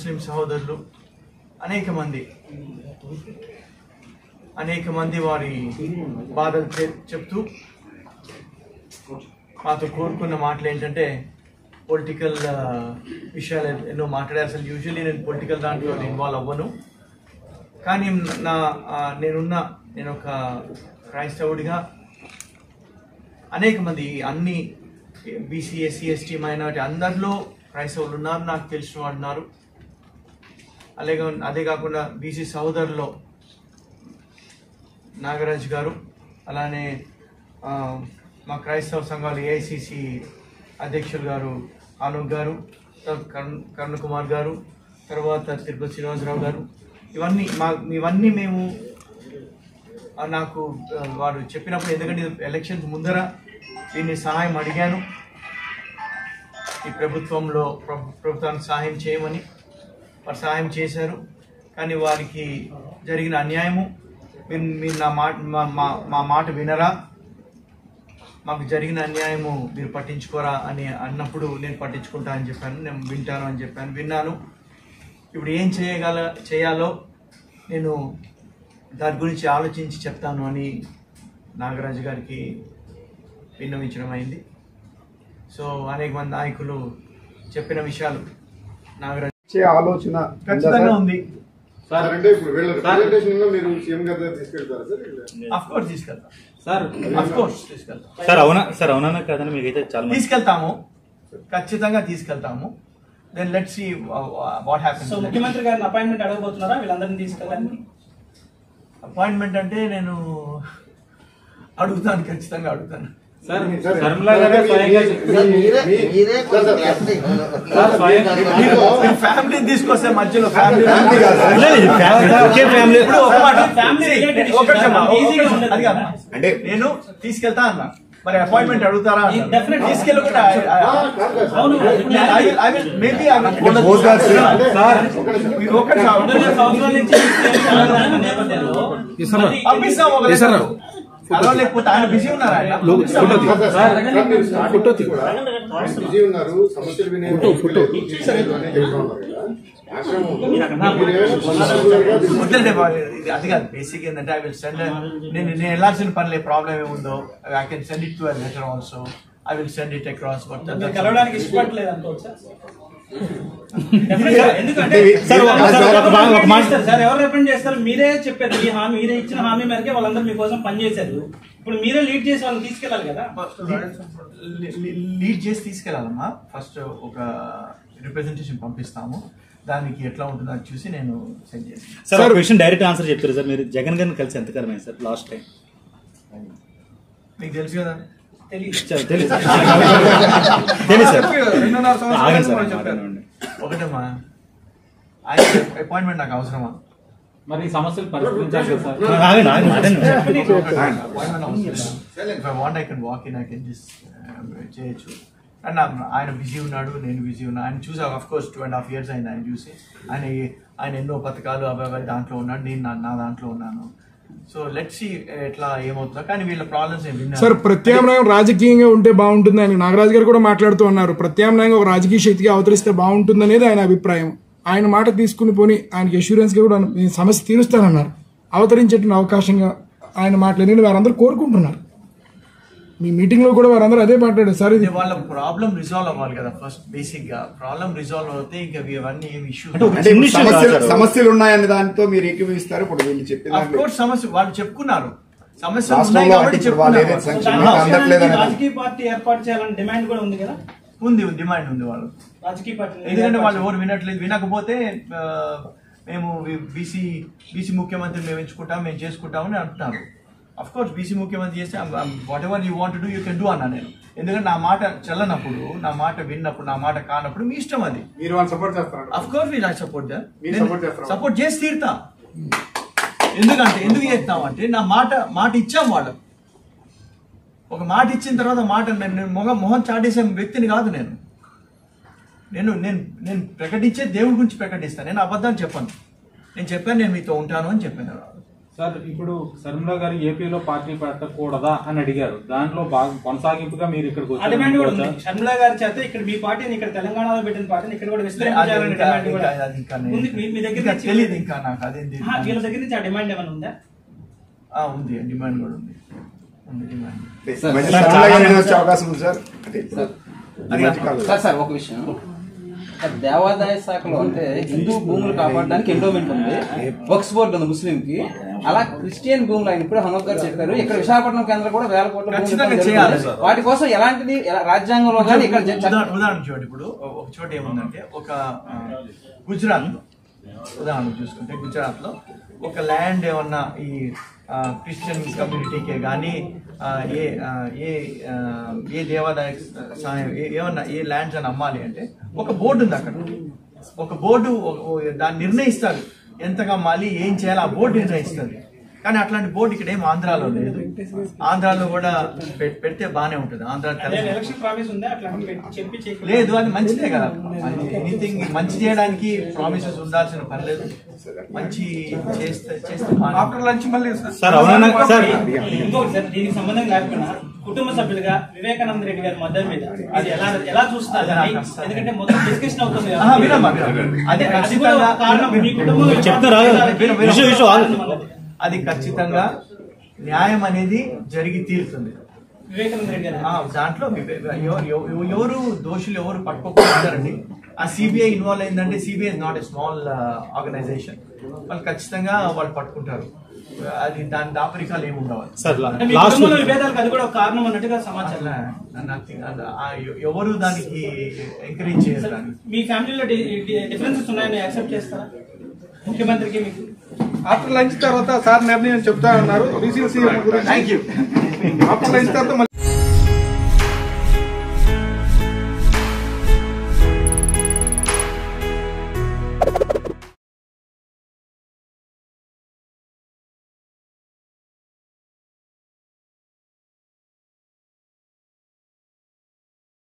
ముస్లిం సహోదరులు అనేక మంది అనేక మంది వారి బాధలు చె- చెప్తూ మాతో కోరుకున్న మాటలు ఏంటంటే పొలిటికల్ విషయాలు ఎన్నో మాట్లాడే అసలు యూజువల్లీ నేను పొలిటికల్ దాంట్లో ఇన్వాల్వ్ అవ్వను కానీ నా ఆ, నేనున్న నేను ఒక క్రైస్తవుడిగా అనేక మంది అన్ని బీసీ ఎస్సీ ఎస్టీ మైనారిటీ అందరిలో క్రైస్తవులు ఉన్నారు నాకు తెలిసిన వాళ్ళు ఉన్నారు అలాగే అదే కాకుండా బీసీ సహోదరులో నాగరాజ్ గారు అలానే ఆ, మా క్రైస్తవ సంఘాలు ఏఐసిసి అధ్యక్షులు గారు ఆనుక్ గారు తర్వాత కరుణ్ కరుణ్ కుమార్ గారు తర్వాత తిరుపతి శ్రీనివాసరావు గారు ఇవన్నీ మా ఇవన్నీ మేము ఆ, నాకు ఆ, వారు చెప్పినప్పుడు ఎందుకంటే ఇది ఎలక్షన్స్ ముందర దీన్ని సహాయం అడిగాను ఈ ప్రభుత్వంలో ప్రభు- ప్రభుత్వానికి సహాయం చేయమని వారు సహాయం చేశారు కానీ వారికి జరిగిన అన్యాయము మీరు మీరు నా మాట మా- మా మా మాట వినరా మాకు జరిగిన అన్యాయము మీరు పట్టించుకోరా అని అన్నప్పుడు నేను పట్టించుకుంటా అని చెప్పాను నేను వింటాను అని చెప్పాను విన్నాను ఇప్పుడు ఏం చేయగల చేయాలో నేను దాని గురించి ఆలోచించి చెప్తాను అని నాగరాజు గారికి విన్నవించడం అయింది సో అనేక మంది నాయకులు చెప్పిన విషయాలు నాగరాజు ఇచ్చే ఆలోచన ఖచ్చితంగా ఉంది సార్ అంటే ఇప్పుడు వీళ్ళ రిప్రజెంటేషన్ మీరు సీఎం గారి దగ్గర తీసుకెళ్తారా సార్ అఫ్ కోర్స్ తీసుకెళ్తాం సార్ అఫ్ కోర్స్ తీసుకెళ్తాం సార్ అవునా సార్ అవునా కాదని మీకైతే చాలా మంది తీసుకెళ్తాము ఖచ్చితంగా తీసుకెళ్తాము then let see what so happens ముఖ్యమంత్రి గారిని అపాయింట్మెంట్ అడగబోతున్నారా వీళ్ళందరినీ తీసుకెళ్ళడానికి అపాయింట్మెంట్ అంటే నేను అడుగుతాను ఖచ్చితంగా అడుగుతాను సార్ సార్, శర్మిలా గారే స్వయంగా సార్, మీరే మీ- మీరే సార్, సార్, చేస్తే సార్, స్వయం- మీరు ఫ్యామిలీని తీసుకొస్తే మధ్యలో ఫ్యామిలీ లేదు, ఇది ఫ్యామిలీ ఒకే ఫ్యామిలీ ఇప్పుడు ఒక మాట Family related issues ఒకటి చెప్పమ్మా. కదా, easy గా ఉండదు అది కాదు. అంటే నేను తీసుకెళ్తా అన్నా మరి అపాయింట్మెంట్ అడుగుతారా అన్నా. Definitely. తీసుకెళ్ళకుండా ఆ, కాదు, కాదు, సార్. అవును మేబీ both are same. ఒకటి రెండున్నర సంవత్సరాల నుంచి తీసుకెళ్ళాలన్న నేపథ్యంలో మరి పంపిస్తాం ఒక లెక్కకు. అలా లేకపోతే ఆయన బిజీ ఉన్నారు ఆయన పంపిస్తాం. సార్, సార్, సార్, మీరు స్టార్టింగ్ కూడా బిజీ ఉన్నారు సమస్యలు వినే ఓపిక లేదు, తీసుకోలేదు అని చెప్తా ఉన్నారు కదా. ఆశ్రమం ఉంది. మీరేమైనా particular గా దీన్ని వద్దండి బాబు, ఇది అది కాదు బేసిక్ ఏంటంటే ఐ విల్ సెండ్ నేను నేను వెళ్ళాల్సిన పని లేదు ప్రాబ్లం ఏముందో I can send it to letter also I will send it across మీరు కలవడానికి ఇష్టపడలేదు అనుకోవచ్చా Definitely. ఎందుకంటే సార్, ఒక- సార్, ఒక మా- ఒక మాట- చేస్తారు సార్ ఎవరు రిప్రజెంట్ చేస్తారు మీరే చెప్పారు ఈ హామీ మీరే ఇచ్చిన హామీ మేరకే వాళ్ళందరూ మీకోసం పనిచేశారు ఇప్పుడు మీరే లీడ్ చేసి వాళ్ళని తీసుకెళ్ళాలి కదా లీడ్ చేసి తీసుకెళ్ళాలమ్మా ఫస్ట్ ఒక రిప్రజెంటేషన్ పంపిస్తాము దానికి ఎట్లా ఉంటుందో అది చూసి నేను సెండ్ చేస్తాను సార్ ఒక క్వశ్చన్ డైరెక్ట్ ఆన్సర్ చెప్తారు సార్ మీరు జగన్ గారిని కలిసి ఎంతకాలం అయింది సార్ లాస్ట్ టైం మీకు తెలుసు కదా తెలియదు సార్, తెలుసు సార్ తెలుసు సార్ ఆగండి సార్ ఆగండి. ఒకటమ్మా ఆయన అపాయింట్మెంట్ నాకు అవసరమా మరి ఈ సమస్యలు పరిష్కరించాలి కదా సార్ ఆగండి ఆగండి ఆగండి అపాయింట్మెంట్ అవసరం if I want I can walk in I can just చేయొచ్చు అండ్ ఆయన బిజీ ఉన్నాడు నేను బిజీ ఉన్నా ఆయన చూసా of course two and half years అయింది ఆయన చూసి ఆయన ఆయన ఎన్నో పథకాలు అబ్బాయి దాంట్లో ఉన్నాడు నేను నా- నా దాంట్లో ఉన్నాను సో లెట్ సి ఎట్లా ఏమవుతుందో కానీ వీళ్ళ ప్రాబ్లమ్స్ ఏం విన్నా సార్ ప్రత్యామ్నాయం రాజకీయంగా ఉంటే బాగుంటుంది అని నాగరాజు గారు కూడా మాట్లాడుతూ ఉన్నారు ప్రత్యామ్నాయంగా ఒక రాజకీయ శక్తిగా అవతరిస్తే బాగుంటుంది అనేది ఆయన అభిప్రాయం ఆయన మాట తీసుకుని పోని ఆయనకి అష్యూరెన్స్ గా కూడా నేను సమస్య తీరుస్తానన్నారు అవతరించేటువంటి అవకాశంగా ఆయన మాట్లాడి వారందరూ కోరుకుంటున్నారు మీ మీటింగ్ లో కూడా వారందరూ అదే మాట్లాడారు సార్ ఇది అంటే వాళ్ళ ప్రాబ్లం రిజాల్వ్ అవ్వాలి కదా ఫస్ట్ బేసిక్ గా ప్రాబ్లం రిజాల్వ్ అవుతే ఇంకా ఇవన్నీ ఏం ఇష్యూ అంటే ఒక అంటే చిన్న ఇప్పుడు issue కాదు సమస్యలు సార్. సమస్యలు ఉన్నాయని దాంతో మీరు ఏకీభవిస్తారు ఇప్పుడు వీళ్ళు చెప్పిన ఆఫ్ కోర్స్ సమస్య వాళ్ళు చెప్పుకున్నారు సమస్యలు ఉన్నాయి రాష్ట్రంలో అంటే కాబట్టి ఇప్పుడు వాళ్ళు చెప్పుకున్నారు ఏదైతే సో సంక్షేమ దాని మీకు అందట్లేదని అవసరానికి రాజకీయ పార్టీ ఏర్పాటు చేయాలని డిమాండ్ కూడా ఉంది కదా ఉంది డిమాండ్ ఉంది వాళ్ళు రాజకీయ పార్టీ ఎందుకంటే వాళ్ళు ఎవరు వినట్లేదు వినకపోతే ఆ, మేము బీసీ బీసీ ముఖ్యమంత్రి మేము ఎంచుకుంటాం మేము చేసుకుంటామని అంటున్నారు అఫ్ కోర్స్ బీసీ ముఖ్యమంత్రి చేస్తే whatever you want do you can do అన్నా నేను ఎందుకంటే నా మాట చెల్లనప్పుడు నా మాట విన్నప్పుడు నా మాట కానప్పుడు మీ ఇష్టం అది మీరు వాళ్ళు సపోర్ట్ చేస్తారు అఫ్ కోర్స్ మీరు సపోర్ట్ మీరు support చేస్తారా? సపోర్ట్ చేసి తీరుతా ఎందుకంటే ఎందుకు చేస్తాం అంటే నా మాట మాట ఇచ్చాం వాళ్ళకు ఒక మాట ఇచ్చిన తర్వాత మాట నేను నేను మొహం మొహం చాటేసే వ్యక్తిని కాదు నేను నేను నేను నేను ప్రకటించే దేవుడి గురించి ప్రకటిస్తాను నేను అబద్ధాలు చెప్పను నేను చెప్పాను నేను మీతో ఉంటాను అని చెప్పాను సార్ ఇప్పుడు శర్మిల గారు ఏపీలో పార్టీ పెట్టకూడదా అని అడిగారు దాంట్లో భాగం కొనసాగింపుగా మీరు ఇక్కడికి ఆ డిమాండ్ కూడా ఉంది వచ్చారు షర్మిల గారి చేత ఇక్కడ మీ పార్టీని ఇక్కడ తెలంగాణలో పెట్టిన పార్టీని ఇక్కడ కూడా అది విస్తరించాలనే ఇంకా- డిమాండ్ కూడా ఇంకా- అది ఇంకా నేను- ఉంది మీ- మీ దగ్గర ఇంకా నుంచి- తెలియదు ఇంకా నాకు అదేంటి ఆహా, వీళ్ళ దగ్గర నుంచి ఆ డిమాండ్ ఏమైనా ఉందా ఆ, ఉంది డిమాండ్ కూడా ఉంది ఉంది డిమాండ్ మళ్ళీ శ్యామల గారు వచ్చే అవకాశం ఉంది సార్ అంటే ఈ మధ్య కాలంలో. సార్ సార్ ఒక విషయం సార్, దేవాదాయ శాఖలో అంటే హిందూ భూములు కాపాడడానికి ఎండోమెంట్ ఉంది వక్స్ బోర్డు ఉంది ముస్లిం కి అలా క్రిస్టియన్ భూములు ఆయన ఇప్పుడు హనుమత్ గారు చెప్పారు ఇక్కడ విశాఖపట్నం కేంద్రం కూడా వేల కోట్ల భూములు ఖచ్చితంగా జరుగుతుంది. చేయాలి సార్. వాటి కోసం ఎలాంటిది ఎలా- రాజ్యాంగంలో కానీ ఇక్కడ జ- ఉదాహరణ ఉదాహరణ చూడండి ఇప్పుడు ఒక చోట ఏముందంటే ఒక ఆ, గుజరాత్ ఉదాహరణ చూసుకుంటే గుజరాత్ లో ఒక ల్యాండ్ ఏమన్నా ఈ ఆ, క్రిస్టియన్ కమ్యూనిటీకే కానీ ఏ ఆ, ఏ ఆ, ఏ దేవాదాయ సహాయం ఏ- ఏమన్నా ఏ ల్యాండ్స్ అని అమ్మాలి అంటే ఒక బోర్డు ఉంది అక్కడ ఒక బోర్డు ఓ- ఓ దాన్ని నిర్ణయిస్తారు ఎంతగా అమ్మాలి ఏం చేయాలి ఆ బోర్డు నిర్ణయిస్తుంది కానీ అట్లాంటి బోర్డు ఇక్కడ ఏం ఆంధ్రాలో లేదు ఆంధ్రాలో కూడా పె- పెడితే బానే ఉంటుంది ఆంధ్ర అదే తెలంగాణ ఎలక్షన్ ప్రామిస్ ఉందా అట్లా పెట్టి- చెప్పి చేయకుండా- లేదు అది మంచిదే కదా ఎనీథింగ్ మంచి చేయడానికి ప్రామిసెస్ ఉండాల్సిన పని లేదు మంచి చేస్తే చేస్తే ఆఫ్టర్ లంచ్ మళ్ళీ సార్ అవునన్నా సార్ ఇంకొకటి సార్ దీనికి సంబంధం లేకపోయినా కుటుంబ సభ్యులుగా వివేకానంద రెడ్డి గారి మద్దతు మీద అది ఎలా ఎలా చూస్తున్నారు అది నాకు అస్సలు- ఎందుకంటే మొత్తం డిస్కషన్ అవుతుంది ఆహా, వినమ్మా, వినమ్మా. అది అది అది కూడా ఒక ఖచ్చితంగా కారణం మీ కుటుంబంలో చెప్తారా? విను, విను. విషయం, విషయం ఆగు. అది ఖచ్చితంగా న్యాయం అనేది జరిగి తీరుతుంది వివేకానంద రెడ్డి గారు ఆ, దాంట్లో వివే- ఎవ- ఎవ- ఎవరు దోషులు ఎవరు పట్టుకోకపోతారండి ఆ సిబిఐ ఇన్వాల్వ్ అయిందంటే CBI not a small organization వాళ్ళు ఖచ్చితంగా వాళ్ళు పట్టుకుంటారు అది దాని దాపరికాలు ఏమి ఉండవు సార్ అంటే మీ లాస్ట్ కుటుంబంలో విభేదాలకు అది కూడా ఒక కారణం అన్నట్టుగా సమాచారం అట్లా nothing. అది- ఆ ఎ- ఎవరు దానికి ఎంకరేజ్ చేయరు దాన్ని మీ ఫ్యామిలీలో డిఫరెన్సెస్ ఉన్నాయని యాక్సెప్ట్ చేస్తారా ముఖ్యమంత్రికి మీకు ఆఫ్టర్ లంచ్ తర్వాత సార్ నిర్ణయం చెప్తా ఉన్నారు బీసీసీ గురించి థ్యాంక్ యూ ఆఫ్టర్ లంచ్ తర్వాత